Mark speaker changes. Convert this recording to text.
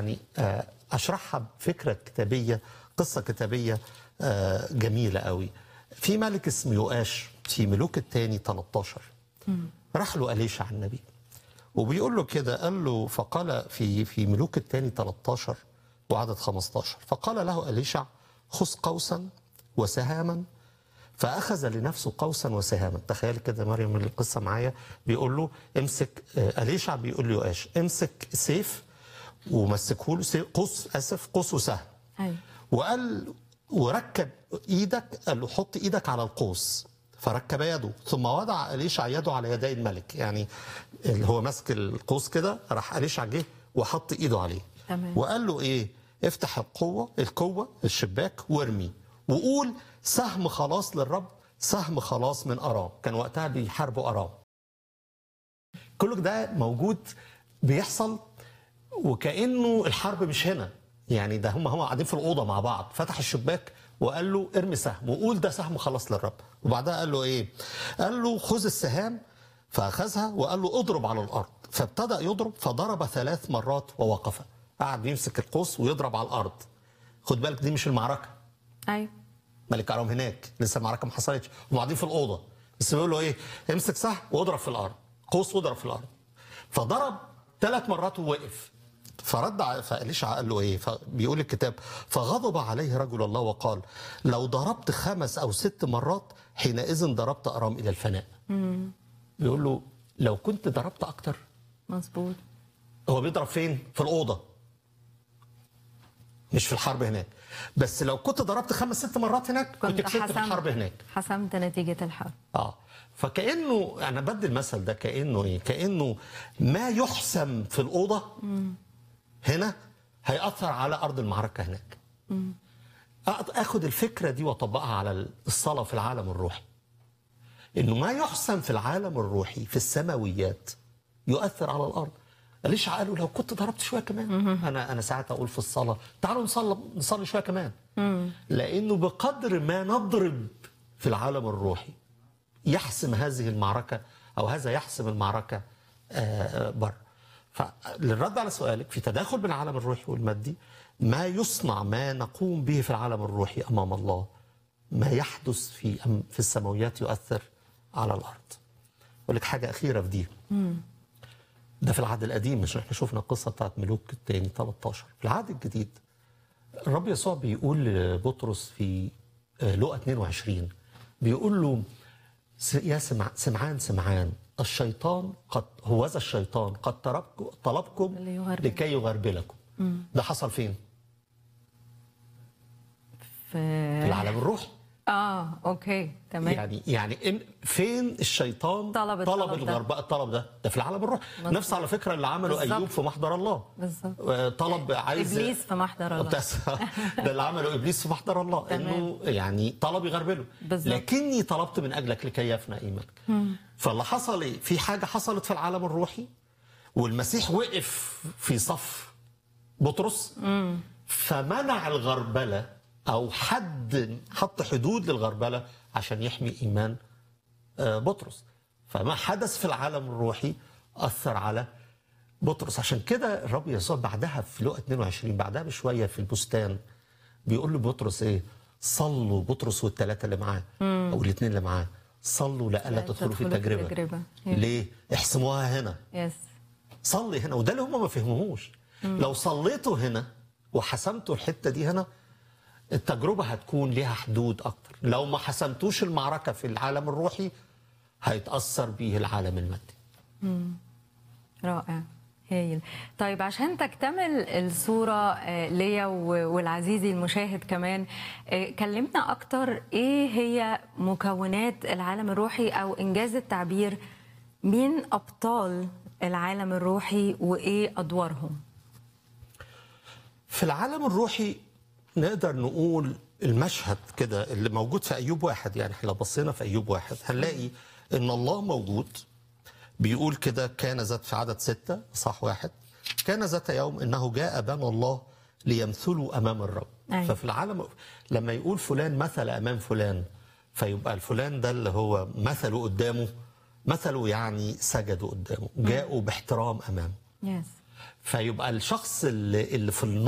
Speaker 1: يعني آه، اشرحها بفكره كتابيه قصه كتابيه آه، جميله قوي في ملك اسمه يؤاش في ملوك الثاني 13 راح له أليشع النبي وبيقول له كده قال له فقال في في ملوك الثاني 13 وعدد 15 فقال له أليشع خذ قوسا وسهاما فأخذ لنفسه قوسا وسهاما تخيل كده مريم القصة معايا بيقول له امسك آه، أليشع بيقول له يؤاش امسك سيف ومسكه له سيف- قوس اسف قوس وسهم
Speaker 2: ايوه
Speaker 1: وقال وركب ايدك قال له حط ايدك على القوس فركب يده ثم وضع اليشع يده على يدي الملك يعني اللي هو ماسك القوس كده راح اليشع جه وحط ايده عليه
Speaker 2: تمام.
Speaker 1: وقال له ايه افتح القوه القوه الشباك وارمي وقول سهم خلاص للرب سهم خلاص من ارام كان وقتها بيحاربوا ارام كل ده موجود بيحصل وكانه الحرب مش هنا يعني ده هم هم قاعدين في الاوضه مع بعض فتح الشباك وقال له ارمي سهم وقول ده سهم خلاص للرب وبعدها قال له ايه قال له خذ السهام فاخذها وقال له اضرب على الارض فابتدا يضرب فضرب ثلاث مرات ووقف قعد يمسك القوس ويضرب على الارض خد بالك دي مش المعركه
Speaker 2: ايوه
Speaker 1: ملك ارام هناك لسه المعركه ما حصلتش هم قاعدين في الاوضه بس بيقول له ايه امسك سهم واضرب في الارض قوس واضرب في الارض فضرب ثلاث مرات ووقف فرد ع- فاليشع قال له ايه فبيقول الكتاب فغضب عليه رجل الله وقال لو ضربت خمس او ست مرات حينئذ ضربت ارام الى الفناء بيقول له لو كنت ضربت اكتر
Speaker 2: مظبوط
Speaker 1: هو بيضرب فين في الاوضه مش في الحرب هناك بس لو كنت ضربت خمس ست مرات هناك كنت,
Speaker 2: كنت
Speaker 1: كسبت في
Speaker 2: حسمت
Speaker 1: الحرب هناك
Speaker 2: حسمت نتيجه الحرب
Speaker 1: اه فكانه انا بدي المثل ده كانه ايه كانه ما يحسم في الاوضه هنا هياثر على ارض المعركه هناك أ- اخد الفكره دي واطبقها على الصلاه في العالم الروحي انه ما يحسم في العالم الروحي في السماويات يؤثر على الارض ليش قالوا لو كنت ضربت شويه كمان انا انا ساعات اقول في الصلاه تعالوا نصلي نصلي شويه كمان لانه بقدر ما نضرب في العالم الروحي يحسم هذه المعركه او هذا يحسم المعركه آه، بره فللرد على سؤالك في تداخل بين العالم الروحي والمادي ما يصنع ما نقوم به في العالم الروحي امام الله ما يحدث في أم- في السماويات يؤثر على الارض. اقول لك حاجه اخيره في دي. ده في العهد القديم مش احنا شفنا القصه بتاعت ملوك الثاني 13 في العهد الجديد الرب يسوع بيقول لبطرس في آه، لقا 22 بيقول له س- يا سمع سمعان سمعان الشيطان قد هوذا الشيطان قد طلبكم طلبكم
Speaker 2: ليغربل.
Speaker 1: لكي يغربلكم ده حصل فين؟
Speaker 2: في
Speaker 1: في العالم الروحي
Speaker 2: اه اوكي تمام
Speaker 1: يعني يعني إم- فين الشيطان
Speaker 2: طلب
Speaker 1: طلب
Speaker 2: الطلب ده.
Speaker 1: الغرباء الطلب ده ده في العالم الروحي
Speaker 2: مظبوط.
Speaker 1: نفس على فكره اللي عمله
Speaker 2: بالظبط.
Speaker 1: ايوب في محضر الله
Speaker 2: بالظبط.
Speaker 1: آه، طلب عايز
Speaker 2: ابليس في محضر الله
Speaker 1: بس ده اللي عمله ابليس في محضر الله
Speaker 2: تمام.
Speaker 1: انه يعني طلب يغربله
Speaker 2: بالظبط.
Speaker 1: لكني طلبت من اجلك لكي يفنى ايمانك فاللي حصل ايه في حاجه حصلت في العالم الروحي والمسيح وقف في صف بطرس فمنع الغربله او حد حط حدود للغربله عشان يحمي ايمان آه، بطرس فما حدث في العالم الروحي اثر على بطرس عشان كده الرب يسوع بعدها في لقا 22 بعدها بشويه في البستان بيقول لبطرس ايه صلوا بطرس والثلاثه اللي معاه او الاثنين اللي معاه صلوا لألا
Speaker 2: لا
Speaker 1: تدخلوا في
Speaker 2: تدخلوا في
Speaker 1: التجربه
Speaker 2: التجربة.
Speaker 1: ليه احسموها هنا
Speaker 2: يس
Speaker 1: صلي هنا وده اللي هم ما فهموهوش لو صليتوا هنا وحسمتوا الحته دي هنا التجربه هتكون ليها حدود اكتر لو ما حسمتوش المعركه في العالم الروحي هيتاثر به العالم المادي
Speaker 2: رائع هايل طيب عشان تكتمل الصورة آه، ليا و- والعزيزي المشاهد كمان آه، كلمنا أكتر إيه هي مكونات العالم الروحي أو إنجاز التعبير مين أبطال العالم الروحي وإيه أدوارهم
Speaker 1: في العالم الروحي نقدر نقول المشهد كده اللي موجود في ايوب واحد يعني احنا لو بصينا في ايوب واحد هنلاقي ان الله موجود بيقول كده كان ذات في عدد ستة صح واحد كان ذات يوم انه جاء بنى الله ليمثلوا امام الرب
Speaker 2: أيوة.
Speaker 1: ففي العالم لما يقول فلان مثل امام فلان فيبقى الفلان ده اللي هو مثله قدامه مثله يعني سجدوا قدامه جاءوا باحترام امامه
Speaker 2: يس
Speaker 1: فيبقى الشخص اللي اللي في